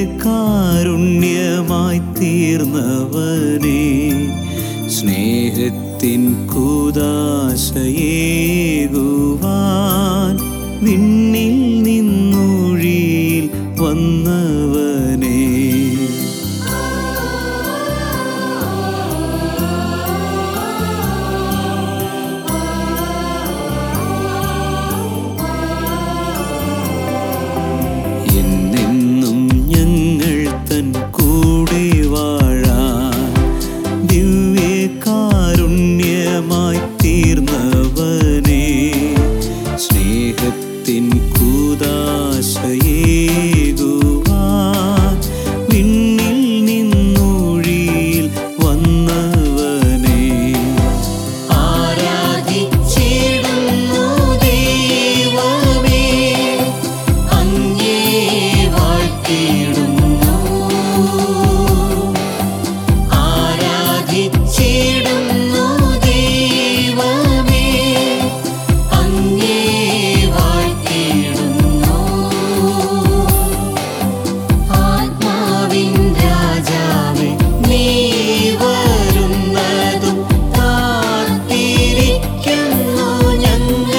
കാരുണ്യമായി തീർന്നവനെ സ്നേഹത്തിൻ കൂതാശയേകുവാൻ വിണ്ണിൽ നിന്നൊഴിയിൽ വന്നവനെ എന്നെന്നും ഞങ്ങൾ തൻ കൂടെ വാഴാൻ ദിവ്യ കാരുണ്യമായി തീർന്നവനെ സ്നേഹത്തിൻ കൂതാശയേകുവാൻ വിണ്ണിൽ നിന്നൊഴിയിൽ വന്നവനെ ആരാധിച്ചിടുന്നു ദൈവമേ അങ്ങേ വാഴ്ത്തിയിടുന്നു ആരാധിച്ചിടുന്നു ദൈവമേ അങ്ങേ വാഴ്ത്തിയിടുന്നു ആത്മാവിൻ രാജാവേ നീ വരുന്നതും കാത്തിരിക്കുന്നു ഞങ്ങൾ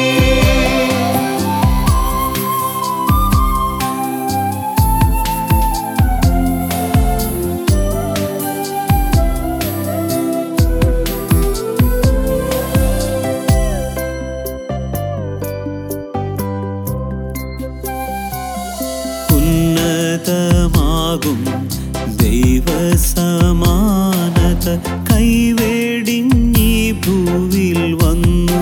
ഉന്നതമാകും ദൈവസമാനത കൈവേടിഞ്ഞി ഭൂവിൽ വന്നു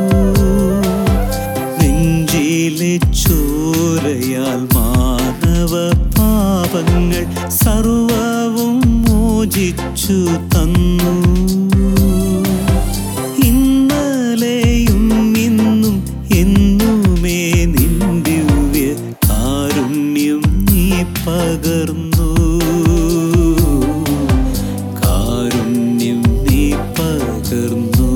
നെഞ്ചിലെ ചോരയാൽ മാനവ പാപങ്ങൾ സർവവും മോചിച്ചു തന്നു ഇന്നലെയും ഇന്നും എന്നുമേ നിൻ ദിവ്യ കാരുണ്യം നീ പകർന്നു കാരുണ്യം നീ പകർന്നു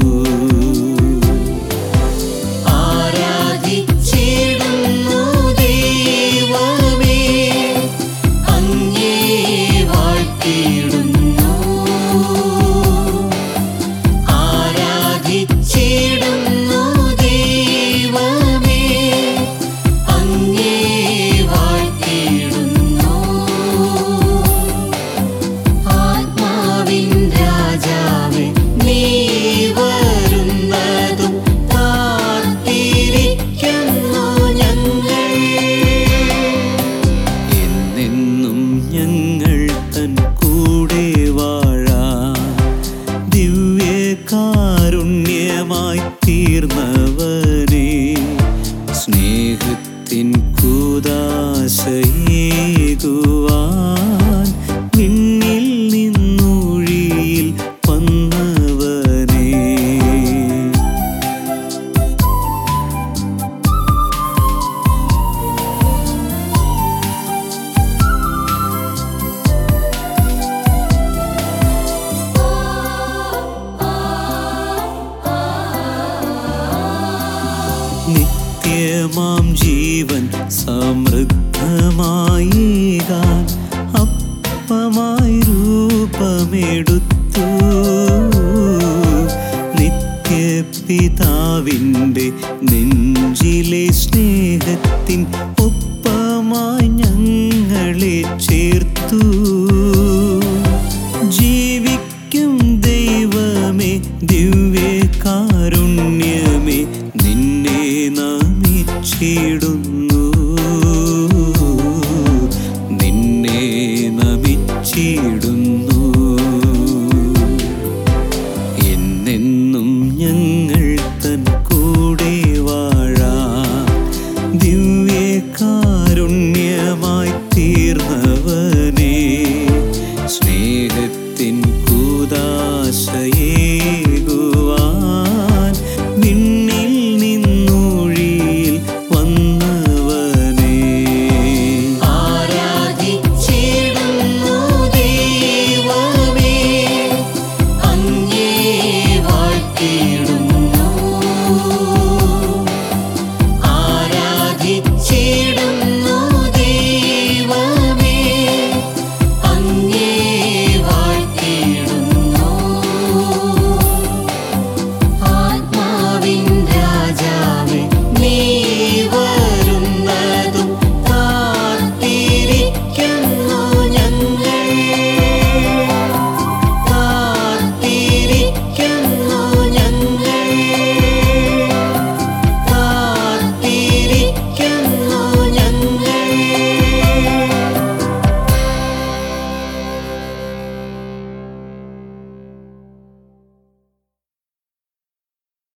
ആരാധിച്ചിടുന്നു ദൈവമേ അങ്ങേ വാഴ്ത്തിയിടുന്നു ആരാധിച്ചിടുന്നു ദൈവമേ അങ്ങേ വാഴ്ത്തിയിടുന്നു ആത്മാവിൻ രാജാവേ നീ വരുന്നതും കാത്തിരിക്കുന്നു ഞങ്ങൾ എന്നെന്നും ഞങ്ങൾ തൻ കൂടെ വാഴാൻ ദിവ്യ കാരുണ്യമായി തീർന്നവനെ സ്നേഹത്തിൻ കൂതാശയേകുവാൻ വിണ്ണിൽ നിന്നൊഴിയിൽ വന്നവനെ നിത്യമാം ജീവൻ സമൃദ്ധമായേകാൻ അപ്പമായി രൂപമെടുത്തു നിത്യപിതാവിൻ്റെ നെഞ്ചിലെ സ്നേഹത്തിൻ ഒപ്പമായി ഞങ്ങളെ ചേർത്തു ജീവിക്കും ദൈവമേ ദിവ്യ കാരുണ്യമേ നിന്നെ നമിച്ചിടുന്നു നിന്നെ നമിച്ചിടുന്നു എന്നെന്നും ഞങ്ങൾ തൻ കൂടെ വാഴാൻ ദിവ്യ കാരുണ്യമായി തീർന്നവനെ സ്നേഹ